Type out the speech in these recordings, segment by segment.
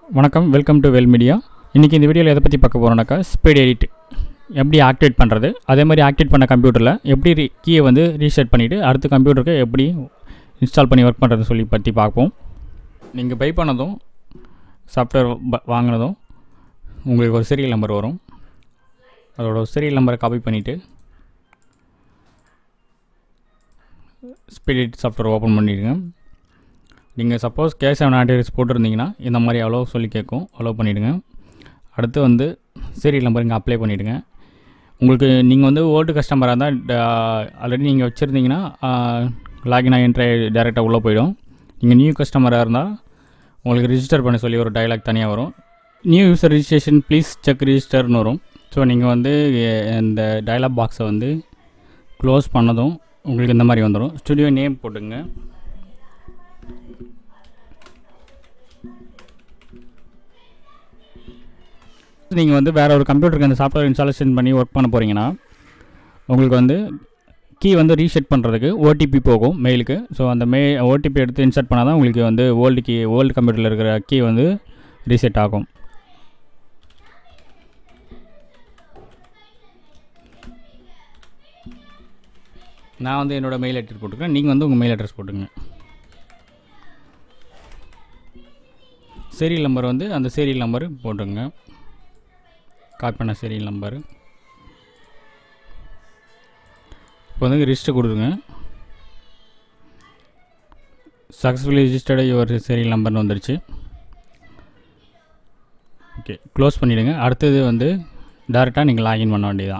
வணக்கம் welcome to well media இன்றைக்கி இந்த வீடியோவில் எதை பற்றி பார்க்க போகிறோம்னாக்கா ஸ்பீட் எடிட் எப்படி ஆக்டிவேட் பண்ணுறது அதே மாதிரி ஆக்டிவேட் பண்ண கம்ப்யூட்டரில் எப்படி ரீ கீயை வந்து ரீசெட் பண்ணிவிட்டு அடுத்த கம்ப்யூட்டருக்கு எப்படி இன்ஸ்டால் பண்ணி ஒர்க் பண்ணுறது சொல்லி பற்றி பார்ப்போம் நீங்கள் பை பண்ணதும் சாஃப்ட்வேர் வாங்கினதும் உங்களுக்கு ஒரு சீரியல் நம்பர் வரும் அதோட சீரியல் நம்பரை காப்பி பண்ணிவிட்டு ஸ்பீட் எடிட் சாஃப்ட்வேர் ஓப்பன் பண்ணிடுங்க நீங்கள் சப்போஸ் கேஷ் ஆன் ஆன்டிவைரஸ் போட்டிருந்தீங்கன்னா இந்த மாதிரி அலோவ் சொல்லி கேட்கும் அலோவ் பண்ணிவிடுங்க அடுத்து வந்து சீரியல் நம்பர் இங்கே அப்ளை பண்ணிவிடுங்க உங்களுக்கு நீங்கள் வந்து ஓல்டு கஸ்டமராக இருந்தால் ஆல்ரெடி நீங்கள் வச்சுருந்தீங்கன்னா லாகின் ஆகின்ற டேரெக்டாக உள்ளே போயிடும் நீங்கள் நியூ கஸ்டமராக இருந்தால் உங்களுக்கு ரிஜிஸ்டர் பண்ண சொல்லி ஒரு டைலாக் தனியாக வரும் new user registration please check ரிஜிஸ்டர்னு வரும் ஸோ நீங்கள் வந்து இந்த டைலாக் பாக்ஸை வந்து க்ளோஸ் பண்ணதும் உங்களுக்கு இந்த மாதிரி வந்துடும் ஸ்டுடியோ நேம் போட்டுங்க நீங்கள் வந்து வேறு ஒரு கம்ப்யூட்டருக்கு அந்த சாஃப்ட்வேர் இன்ஸ்டாலேஷன் பண்ணி ஒர்க் பண்ண போகிறீங்கன்னா உங்களுக்கு வந்து கீ வந்து ரீசெட் பண்ணுறதுக்கு ஓடிபி போகும் மெயிலுக்கு ஸோ அந்த மெ ஓடிபி எடுத்து இன்சர்ட் பண்ணால் தான் உங்களுக்கு வந்து ஓல்டு கீ ஓல்டு கம்ப்யூட்டரில் இருக்கிற கீ வந்து ரீசெட் ஆகும் நான் வந்து என்னோடய மெயில் அட்ரஸ் போட்டுக்கிறேன் நீங்கள் வந்து உங்கள் மெயில் அட்ரஸ் போட்டுங்க சீரியல் நம்பர் வந்து அந்த சீரியல் நம்பர் போட்டுங்க காப்பி பண்ண சீரியல் நம்பர் இப்போ வந்து ரிஜிஸ்டர் கொடுத்துருங்க சக்ஸஸ்ஃபுல்லி ரிஜிஸ்டர்டு யுவர் சீரியல் நம்பர்னு வந்துருச்சு ஓகே க்ளோஸ் பண்ணிவிடுங்க அடுத்தது வந்து டேரெக்டாக நீங்கள் லாகின் பண்ண வேண்டியதுதான்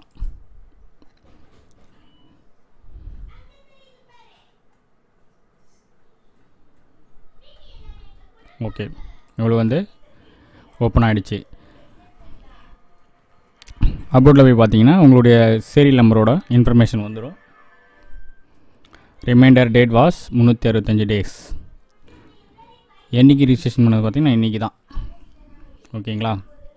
ஓகே இவ்வளோ வந்து ஓப்பன் ஆகிடுச்சு அப்லோடில் போய் பார்த்தீங்கன்னா உங்களுடைய சீரியல் நம்பரோட இன்ஃபர்மேஷன் வந்துடும் ரிமைண்டர் டேட் வாஸ் முந்நூற்றி அறுபத்தஞ்சு டேஸ் என்றைக்கு ரிஜிஸ்ட்ரேஷன் பண்ணது பார்த்தீங்கன்னா இன்றைக்கி தான் ஓகேங்களா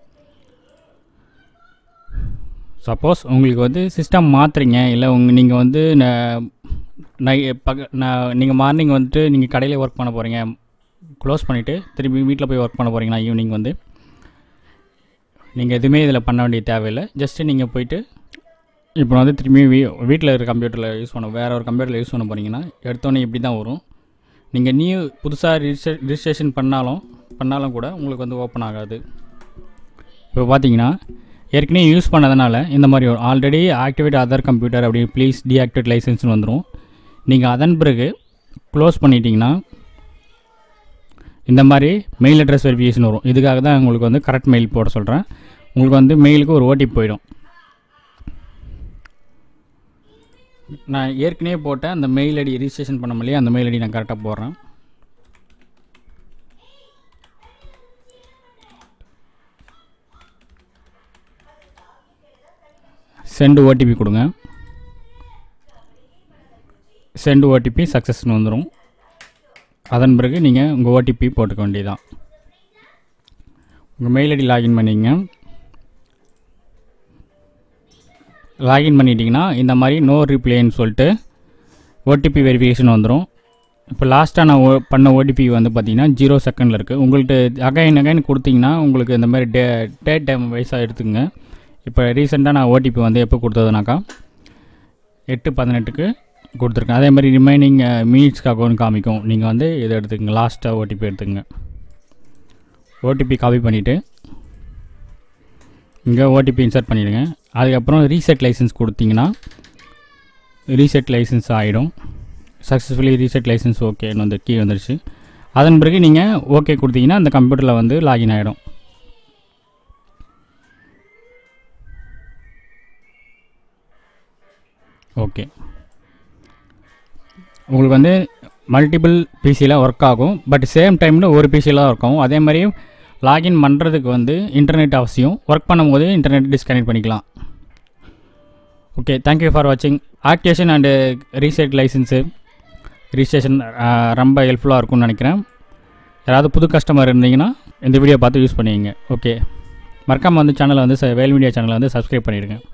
சப்போஸ் உங்களுக்கு வந்து சிஸ்டம் மாற்றுறீங்க இல்லை உங்கள் நீங்கள் வந்து நை பக்க நான் நீங்கள் மார்னிங் வந்துட்டு நீங்கள் கடையில் ஒர்க் பண்ண போகிறீங்க க்ளோஸ் பண்ணிவிட்டு திரும்பி வீட்டில் போய் ஒர்க் பண்ண போகிறீங்கன்னா ஈவினிங் வந்து நீங்கள் எதுவுமே இதில் பண்ண வேண்டிய தேவையில்லை ஜஸ்ட்டு நீங்கள் போயிட்டு இப்போ வந்து திரும்பி வீ வீட்டில் இருக்கிற கம்ப்யூட்டரில் யூஸ் பண்ண வேறு ஒரு கம்ப்யூட்டரில் யூஸ் பண்ண போகிறீங்கன்னா எடுத்தோன்னே இப்படி தான் வரும் நீங்கள் நியூ புதுசாக ரிஜிஸ்டர் ரிஜிஸ்ட்ரேஷன் பண்ணாலும் பண்ணாலும் கூட உங்களுக்கு வந்து ஓப்பன் ஆகாது இப்போ பார்த்தீங்கன்னா ஏற்கனவே யூஸ் பண்ணதுனால இந்த மாதிரி வரும் ஆல்ரெடி ஆக்டிவேட் அதர் கம்ப்யூட்டர் அப்படி ப்ளீஸ் டீஆக்டிவேட் லைசன்ஸ்னு வந்துடும் நீங்கள் அதன் பிறகு க்ளோஸ் பண்ணிட்டீங்கன்னா இந்த மாதிரி மெயில் அட்ரஸ் வெரிஃபிகேஷன் வரும் இதுக்காக தான் உங்களுக்கு வந்து கரெக்ட் மெயில் போட சொல்கிறேன் உங்களுக்கு வந்து மெயிலுக்கு ஒரு ஓடிபி போயிடும் நான் ஏற்கனவே போட்ட அந்த மெயில் ஐடி ரிஜிஸ்ட்ரேஷன் பண்ண முடியல அந்த மெயில் ஐடி நான் கரெக்டாக போடுறேன் சென்டு ஓடிபி கொடுங்க சென்டு ஓடிபி சக்ஸஸ்னு வந்துடும் அதன் பிறகு நீங்கள் உங்கள் ஓடிபி போட்டுக்க வேண்டியதான் உங்கள் மெயில் ஐடி லாகின் பண்ணிங்க லாகின் பண்ணிட்டீங்கன்னா இந்த மாதிரி நோ ரிப்ளைன்னு சொல்லிட்டு ஓடிபி வெரிஃபிகேஷன் வந்துடும் இப்போ லாஸ்ட்டாக நான் ஓ பண்ண ஓடிபி வந்து பார்த்தீங்கன்னா ஜீரோ செகண்டில் இருக்குது உங்கள்கிட்ட அகைன் அகைன் கொடுத்தீங்கன்னா உங்களுக்கு இந்த மாதிரி டே டேட் டைம் வைஸாக எடுத்துங்க இப்போ ரீசெண்டாக நான் ஓடிபி வந்து எப்போ கொடுத்ததுனாக்கா எட்டு பதினெட்டுக்கு கொடுத்துருக்கேன் அதே மாதிரி ரிமைனிங் மினிட்ஸ்க்காக ஒன்று காமிக்கும் நீங்கள் வந்து இதை எடுத்துக்கங்க லாஸ்ட்டாக ஓடிபி எடுத்துக்கங்க ஓடிபி காப்பி பண்ணிவிட்டு இங்கே ஓடிபி இன்சர்ட் பண்ணிவிடுங்க அதுக்கப்புறம் ரீசெட் லைசன்ஸ் கொடுத்தீங்கன்னா ரீசெட் லைசன்ஸ் ஆகிடும் சக்ஸஸ்ஃபுல்லி ரீசெட் லைசன்ஸ் ஓகேன்னு வந்து கீ வந்துருச்சு அதன் பிறகு நீங்கள் ஓகே கொடுத்தீங்கன்னா அந்த கம்ப்யூட்டரில் வந்து லாகின் ஆகிடும் ஓகே உங்களுக்கு வந்து மல்டிபிள் பிசியில் ஒர்க் ஆகும் பட் சேம் டைமில் ஒரு பிசியில் இருக்கும் அதே மாதிரி லாகின் பண்ணுறதுக்கு வந்து இன்டர்நெட் அவசியம் ஒர்க் பண்ணும்போது இன்டர்நெட் டிஸ்கனெக்ட் பண்ணிக்கலாம் ஓகே தேங்க்யூ ஃபார் வாட்சிங் activation and reset license registration ரொம்ப ஹெல்ப்ஃபுல்லாக இருக்கும்னு நினைக்கிறேன் யாராவது புது கஸ்டமர் இருந்தீங்கன்னா இந்த வீடியோ பார்த்து யூஸ் பண்ணிங்க ஓகே மறக்காமல் வந்து சேனலை வந்து வேல் மீடியா சேனலை வந்து சப்ஸ்கிரைப் பண்ணிவிடுங்க